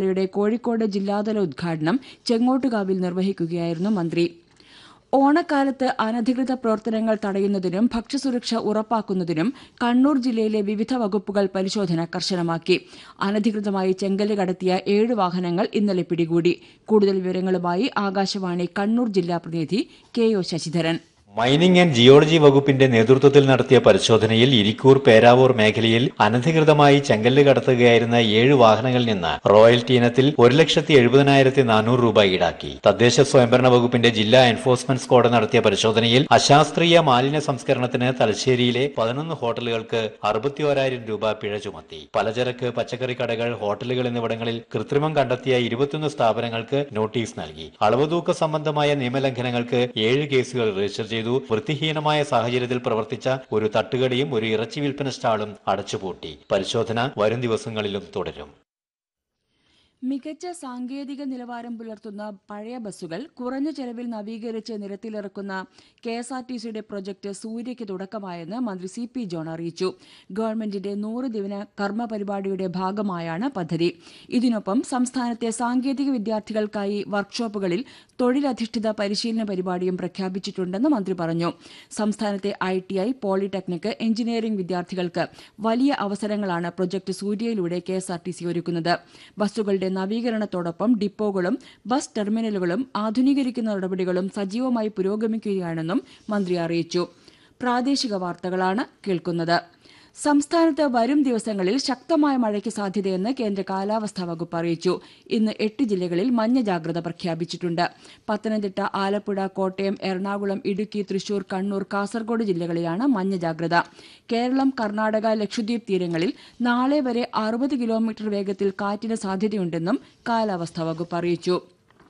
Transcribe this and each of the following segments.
പരിപാടിയുടെ കോഴിക്കോട് ജില്ലാതല ഉദ്ഘാടനം ചെങ്ങോട്ടുകാവിൽ നിർവഹിക്കുകയായിരുന്നു മന്ത്രി ഓണക്കാലത്ത് അനധികൃത പ്രവർത്തനങ്ങൾ തടയുന്നതിനും ഭക്ഷ്യസുരക്ഷ ഉറപ്പാക്കുന്നതിനും കണ്ണൂർ ജില്ലയിലെ വിവിധ വകുപ്പുകൾ പരിശോധന കർശനമാക്കി അനധികൃതമായി ചെങ്കല്ല് കടത്തിയ ഏഴ് വാഹനങ്ങൾ ഇന്നലെ പിടികൂടി കൂടുതൽ വിവരങ്ങളുമായി ആകാശവാണി കണ്ണൂർ ജില്ലാ പ്രതിനിധി K O Sasidharan mining and geology വകുപ്പിന്റെ നേതൃത്വത്തിൽ നടത്തിയ പരിശോധനയിൽ ഇരിക്കൂർ പേരാവൂർ മേഖലയിൽ അനധികൃതമായി ചെങ്കല്ല് കടത്തുകയായിരുന്ന ഏഴ് വാഹനങ്ങളിൽ നിന്ന് റോയൽറ്റി ഇനത്തിൽ ഒരു ലക്ഷത്തി എഴുപതിനായിരത്തി നാനൂറ് രൂപ ഈടാക്കി തദ്ദേശ സ്വയംഭരണ വകുപ്പിന്റെ ജില്ലാ എൻഫോഴ്സ്മെന്റ് സ്ക്വാഡ് നടത്തിയ പരിശോധനയിൽ അശാസ്ത്രീയ മാലിന്യ സംസ്കരണത്തിന് തലശ്ശേരിയിലെ പതിനൊന്ന് ഹോട്ടലുകൾക്ക് അറുപത്തിയോരായിരം രൂപ പിഴ ചുമത്തി പലചരക്ക് പച്ചക്കറി കടകൾ ഹോട്ടലുകൾ എന്നിവിടങ്ങളിൽ കൃത്രിമം കണ്ടെത്തിയ ഇരുപത്തിയൊന്ന് സ്ഥാപനങ്ങൾക്ക് നോട്ടീസ് നൽകി അളവുതൂക്ക സംബന്ധമായ നിയമലംഘനങ്ങൾക്ക് ഏഴ് കേസുകൾ രജിസ്റ്റർ ചെയ്തു വൃത്തിഹീനമായ സാഹചര്യത്തിൽ പ്രവർത്തിച്ച ഒരു തട്ടുകടയും ഒരു ഇറച്ചി വിൽപ്പന സ്റ്റാളും അടച്ചുപൂട്ടി പരിശോധന വരും ദിവസങ്ങളിലും തുടരും മികച്ച സാങ്കേതിക നിലവാരം പുലർത്തുന്ന പഴയ ബസ്സുകൾ കുറഞ്ഞ ചെലവിൽ നവീകരിച്ച് നിരത്തിലിറക്കുന്ന കെ എസ് ആർ ടി സിയുടെ പ്രൊജക്ട് സൂര്യയ്ക്ക് തുടക്കമായെന്ന് മന്ത്രി സി പി ജോൺ അറിയിച്ചു ഗവൺമെന്റിന്റെ നൂറ് ദിന കർമ്മ പരിപാടിയുടെ ഭാഗമായാണ് പദ്ധതി ഇതിനൊപ്പം സംസ്ഥാനത്തെ സാങ്കേതിക വിദ്യാർത്ഥികൾക്കായി വർക്ക്ഷോപ്പുകളിൽ തൊഴിലധിഷ്ഠിത പരിശീലന പരിപാടിയും പ്രഖ്യാപിച്ചിട്ടുണ്ടെന്ന് മന്ത്രി പറഞ്ഞു സംസ്ഥാനത്തെ I T I polytechnic engineering വിദ്യാർത്ഥികൾക്ക് വലിയ അവസരങ്ങളാണ് പ്രൊജക്ട് സൂര്യയിലൂടെ K S R T C ഒരുക്കുന്നത് ബസ്സുകളുടെ നവീകരണത്തോടൊപ്പം ഡിപ്പോകളും ബസ് ടെർമിനലുകളും ആധുനീകരിക്കുന്ന നടപടികളും സജീവമായി പുരോഗമിക്കുകയാണെന്നും മന്ത്രി അറിയിച്ചു പ്രാദേശിക വാർത്തകളാണ് കേൾക്കുന്നത് സംസ്ഥാനത്ത് വരും ദിവസങ്ങളിൽ ശക്തമായ മഴയ്ക്ക് സാധ്യതയെന്ന് കേന്ദ്ര കാലാവസ്ഥാ വകുപ്പ് അറിയിച്ചു ഇന്ന് എട്ട് ജില്ലകളിൽ മഞ്ഞ ജാഗ്രത പ്രഖ്യാപിച്ചിട്ടുണ്ട് പത്തനംതിട്ട ആലപ്പുഴ കോട്ടയം എറണാകുളം ഇടുക്കി തൃശൂർ കണ്ണൂർ കാസർഗോഡ് ജില്ലകളിലാണ് മഞ്ഞ ജാഗ്രത കേരളം കർണാടക ലക്ഷദ്വീപ് തീരങ്ങളിൽ നാളെ വരെ അറുപത് കിലോമീറ്റർ വേഗത്തിൽ കാറ്റിന് സാധ്യതയുണ്ടെന്നും കാലാവസ്ഥാ വകുപ്പ് അറിയിച്ചു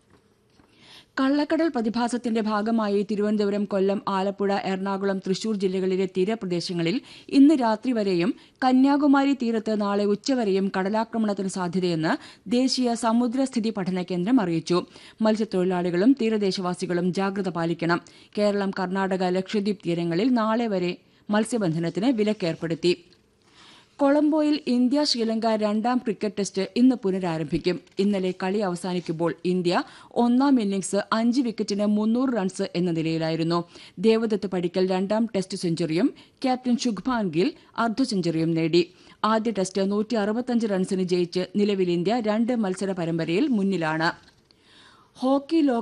കള്ളക്കടൽ പ്രതിഭാസത്തിന്റെ ഭാഗമായി തിരുവനന്തപുരം കൊല്ലം ആലപ്പുഴ എറണാകുളം തൃശൂർ ജില്ലകളിലെ തീരപ്രദേശങ്ങളിൽ ഇന്ന് രാത്രി വരെയും കന്യാകുമാരി തീരത്ത് നാളെ ഉച്ചവരെയും കടലാക്രമണത്തിന് സാധ്യതയെന്ന് ദേശീയ സമുദ്രസ്ഥിതി പഠന കേന്ദ്രം അറിയിച്ചു മത്സ്യത്തൊഴിലാളികളും തീരദേശവാസികളും ജാഗ്രത പാലിക്കണം കേരളം കർണാടക ലക്ഷദ്വീപ് തീരങ്ങളിൽ നാളെ വരെ മത്സ്യബന്ധനത്തിന് വിലക്കേർപ്പെടുത്തി കൊളംബോയിൽ ഇന്ത്യ ശ്രീലങ്ക രണ്ടാം ക്രിക്കറ്റ് ടെസ്റ്റ് ഇന്ന് പുനരാരംഭിക്കും ഇന്നലെ കളി അവസാനിക്കുമ്പോൾ ഇന്ത്യ ഒന്നാം ഇന്നിംഗ്സ് അഞ്ച് വിക്കറ്റിന് മുന്നൂറ് റൺസ് എന്ന നിലയിലായിരുന്നു ദേവദത്ത് പടിക്കൽ രണ്ടാം ടെസ്റ്റ് സെഞ്ചുറിയും ക്യാപ്റ്റൻ ശുഭ്മാൻ ഗിൽ അർദ്ധ സെഞ്ചുറിയും നേടി ആദ്യ ടെസ്റ്റ് നൂറ്റി അറുപത്തഞ്ച് റൺസിന് ജയിച്ച് നിലവിൽ ഇന്ത്യ രണ്ട് മത്സര പരമ്പരയിൽ മുന്നിലാണ് ഹോക്കി ലോക